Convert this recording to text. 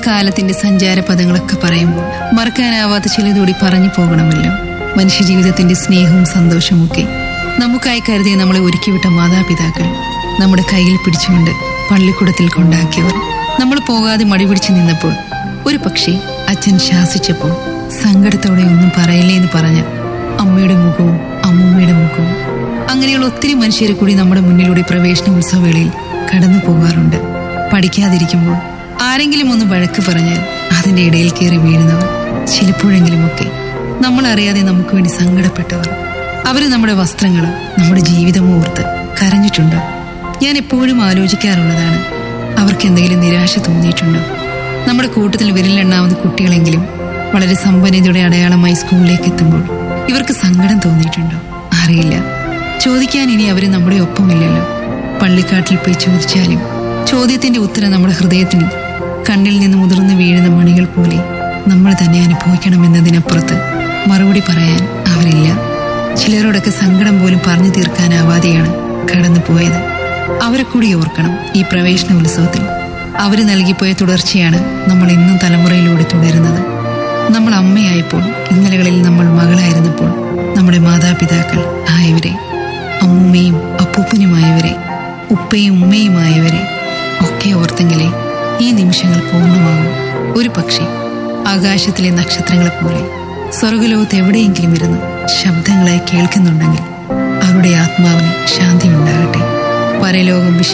കാലത്തിന്റെ സഞ്ചാരപദങ്ങളൊക്കെ പറയുമ്പോൾ മറക്കാനാവാത്ത ചിലതുകൂടി പറഞ്ഞു പോകണമല്ലോ മനുഷ്യജീവിതത്തിന്റെ സ്നേഹവും സന്തോഷവും ഒക്കെ നമുക്കായി കരുതിയ നമ്മളെ ഒരുക്കിവിട്ട മാതാപിതാക്കൾ നമ്മുടെ കയ്യിൽ പിടിച്ചുകൊണ്ട് പള്ളിക്കൂടത്തിൽ കൊണ്ടാക്കിയവർ നമ്മൾ പോകാതെ മടി പിടിച്ചു നിന്നപ്പോൾ ഒരു പക്ഷേ അച്ഛൻ ശാസിച്ചപ്പോൾ സങ്കടത്തോടെ ഒന്നും പറയില്ലേ എന്ന് പറഞ്ഞ അമ്മയുടെ മുഖവും അമ്മൂമ്മയുടെ മുഖവും അങ്ങനെയുള്ള ഒത്തിരി മനുഷ്യരെ കൂടി നമ്മുടെ മുന്നിലൂടെ പ്രവേശന ഉത്സവവേളയിൽ കടന്നു പോകാറുണ്ട് പഠിക്കാതിരിക്കുമ്പോൾ ആരെങ്കിലും ഒന്ന് വഴക്ക് പറഞ്ഞാൽ അതിന്റെ ഇടയിൽ കയറി വീഴുന്നവർ ചിലപ്പോഴെങ്കിലുമൊക്കെ നമ്മൾ അറിയാതെ നമുക്ക് വേണ്ടി സങ്കടപ്പെട്ടവർ അവര് നമ്മുടെ വസ്ത്രങ്ങളും നമ്മുടെ ജീവിതമോ ഓർത്ത് കരഞ്ഞിട്ടുണ്ടോ ഞാൻ എപ്പോഴും ആലോചിക്കാറുള്ളതാണ് അവർക്ക് എന്തെങ്കിലും നിരാശ തോന്നിയിട്ടുണ്ടോ നമ്മുടെ കൂട്ടത്തിൽ വിരലെണ്ണാവുന്ന കുട്ടികളെങ്കിലും വളരെ സമ്പന്നതയുടെ അടയാളമായി സ്കൂളിലേക്ക് എത്തുമ്പോൾ ഇവർക്ക് സങ്കടം തോന്നിയിട്ടുണ്ടോ അറിയില്ല ചോദിക്കാൻ ഇനി അവര് നമ്മുടെ ഒപ്പമില്ലല്ലോ പള്ളിക്കാട്ടിൽ പോയി ചോദിച്ചാലും ചോദ്യത്തിന്റെ ഉത്തരം നമ്മുടെ ഹൃദയത്തിൽ കണ്ണിൽ നിന്ന് മുതിർന്നു വീഴുന്ന മണികൾ പോലെ നമ്മൾ തന്നെ അനുഭവിക്കണമെന്നതിനപ്പുറത്ത് മറുപടി പറയാൻ അവരില്ല ചിലരോടൊക്കെ സങ്കടം പോലും പറഞ്ഞു തീർക്കാനാവാതെയാണ് കടന്നു പോയത് അവരെ കൂടി ഓർക്കണം ഈ പ്രവേശന ഉത്സവത്തിൽ അവര് നൽകിപ്പോയ തുടർച്ചയാണ് നമ്മൾ ഇന്നും തലമുറയിലൂടെ തുടരുന്നത് നമ്മൾ അമ്മയായപ്പോൾ ഇന്നലകളിൽ നമ്മൾ മകളായിരുന്നപ്പോൾ നമ്മുടെ മാതാപിതാക്കൾ ആയവരെ അമ്മൂമ്മയും അപ്പൂപ്പനുമായവരെ ഉപ്പയും ഉമ്മയുമായവരെ ഒക്കെ ഓർത്തെങ്കിലേ ഈ നിമിഷങ്ങൾ പൂർണ്ണമാകും ഒരു പക്ഷേ ആകാശത്തിലെ നക്ഷത്രങ്ങളെ പോലെ സ്വർഗലോകത്ത് എവിടെയെങ്കിലും ഇരുന്ന് ശബ്ദങ്ങളായി കേൾക്കുന്നുണ്ടെങ്കിൽ അവരുടെ ആത്മാവിന് ശാന്തി ഉണ്ടാകട്ടെ പരലോകം വിശ